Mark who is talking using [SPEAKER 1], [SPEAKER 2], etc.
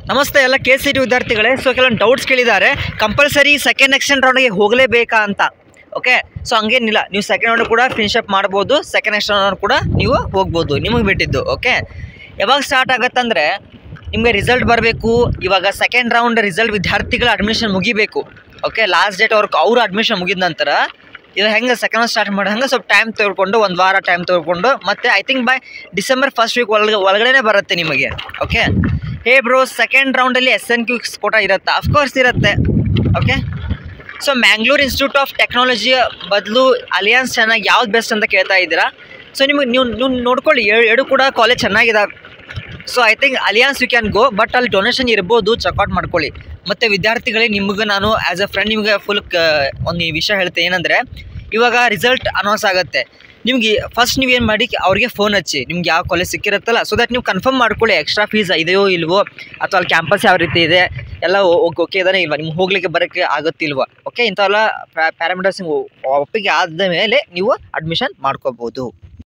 [SPEAKER 1] ನಮಸ್ತೆ ಎಲ್ಲ K C T ವಿದ್ಯಾರ್ಥಿಗಳೇ ಸೊ ಕೆಲವೊಂದು ಡೌಟ್ಸ್ ಕೇಳಿದ್ದಾರೆ ಕಂಪಲ್ಸರಿ ಸೆಕೆಂಡ್ ಎಕ್ಸ್ಟೆಂಡ್ ರೌಂಡ್ಗೆ ಹೋಗಲೇಬೇಕಾ ಅಂತ ಓಕೆ ಸೊ ಹಂಗೇನಿಲ್ಲ ನೀವು ಸೆಕೆಂಡ್ ರೌಂಡ್ ಕೂಡ ಫಿನಿಶ್ ಅಪ್ ಮಾಡ್ಬೋದು ಸೆಕೆಂಡ್ ಎಕ್ಸ್ಟೆಂಡ್ ರೌಂಡ್ ಕೂಡ ನೀವು ಹೋಗ್ಬೋದು ನಿಮಗೆ ಬಿಟ್ಟಿದ್ದು ಓಕೆ ಯಾವಾಗ ಸ್ಟಾರ್ಟ್ ಆಗತ್ತಂದರೆ ನಿಮಗೆ ರಿಸಲ್ಟ್ ಬರಬೇಕು ಇವಾಗ ಸೆಕೆಂಡ್ ರೌಂಡ್ ರಿಸಲ್ಟ್ ವಿದ್ಯಾರ್ಥಿಗಳ ಅಡ್ಮಿಷನ್ ಮುಗಿಬೇಕು ಓಕೆ ಲಾಸ್ಟ್ ಡೇಟ್ ಅವ್ರ ಅವ್ರ ಅಡ್ಮಿಷನ್ ಮುಗಿದ ನಂತರ ಇದು ಹೆಂಗೆ ಸೆಕೆಂಡ್ ರೌಂಡ್ ಸ್ಟಾರ್ಟ್ ಮಾಡಿ ಹಂಗೆ ಸ್ವಲ್ಪ ಟೈಮ್ ತೆಗೆದುಕೊಂಡು ಒಂದು ವಾರ ಟೈಮ್ ತೆಗೆದುಕೊಂಡು ಮತ್ತೆ I think by December first week ಒಳಗೆ ಒಳಗಡೆ ಬರುತ್ತೆ ನಿಮಗೆ ಓಕೆ ಹೇ ಬ್ರೋ ಸೆಕೆಂಡ್ ರೌಂಡಲ್ಲಿ ಎಸ್ ಎನ್ ಕ್ಯೂ ಸ್ಫೋಟ ಇರುತ್ತಾ ಅಫ್ಕೋರ್ಸ್ ಇರುತ್ತೆ okay so Mangalore institute of technology ಬದಲು ಅಲಿಯನ್ಸ್ ಚೆನ್ನಾಗಿ ಯಾವ್ದು ಬೆಸ್ಟ್ ಅಂತ ಕೇಳ್ತಾ ಇದ್ದೀರಾ ಸೊ ನಿಮಗೆ ನೀವು ನೀವು ನೋಡ್ಕೊಳ್ಳಿ ಎರಡು ಎರಡು ಕೂಡ ಕಾಲೇಜ್ ಚೆನ್ನಾಗಿದ್ದಾವೆ so I think Alliance you can go but ಅಲ್ಲಿ ಡೊನೇಷನ್ ಇರ್ಬೋದು ಚೆಕ್ಔಟ್ ಮಾಡ್ಕೊಳ್ಳಿ ಮತ್ತು ವಿದ್ಯಾರ್ಥಿಗಳೇ ನಿಮಗೆ ನಾನು ಆ್ಯಸ್ ಅ ಫ್ರೆಂಡ್ ನಿಮಗೆ ಫುಲ್ ಕ ಒಂದು ವಿಷಯ ಹೇಳ್ತೇನೆ ಏನಂದರೆ ಇವಾಗ ರಿಸಲ್ಟ್ ಅನೌನ್ಸ್ ಆಗುತ್ತೆ ನಿಮ್ಗೆ ಫಸ್ಟ್ ನೀವು ಏನು ಮಾಡಿ ಅವ್ರಿಗೆ ಫೋನ್ ಹಚ್ಚಿ ನಿಮ್ಗೆ ಯಾವ ಕಾಲೇಜ್ ಸಿಕ್ಕಿರುತ್ತಲ್ಲ ಸೊ ದಟ್ ನೀವು ಕನ್ಫರ್ಮ್ ಮಾಡ್ಕೊಳ್ಳಿ ಎಕ್ಸ್ಟ್ರಾ ಫೀಸ್ ಇದೆಯೋ ಇಲ್ವೋ ಅಥವಾ ಅಲ್ಲಿ ಕ್ಯಾಂಪಸ್ ಯಾವ ರೀತಿ ಇದೆ ಎಲ್ಲ ಓಕೆ ಓಕೆ ಇದಾನೆ ಇಲ್ವಾ ನಿಮ್ಗೆ ಹೋಗ್ಲಿಕ್ಕೆ ಬರೋಕ್ಕೆ ಆಗುತ್ತಿಲ್ವಾ ಓಕೆ ಇಂಥವೆಲ್ಲ ಪ್ಯಾರಾಮೀಟರ್ಸ್ ಒಪ್ಪಿಗೆ ಆದ ಮೇಲೆ ನೀವು ಅಡ್ಮಿಷನ್ ಮಾಡ್ಕೋಬೋದು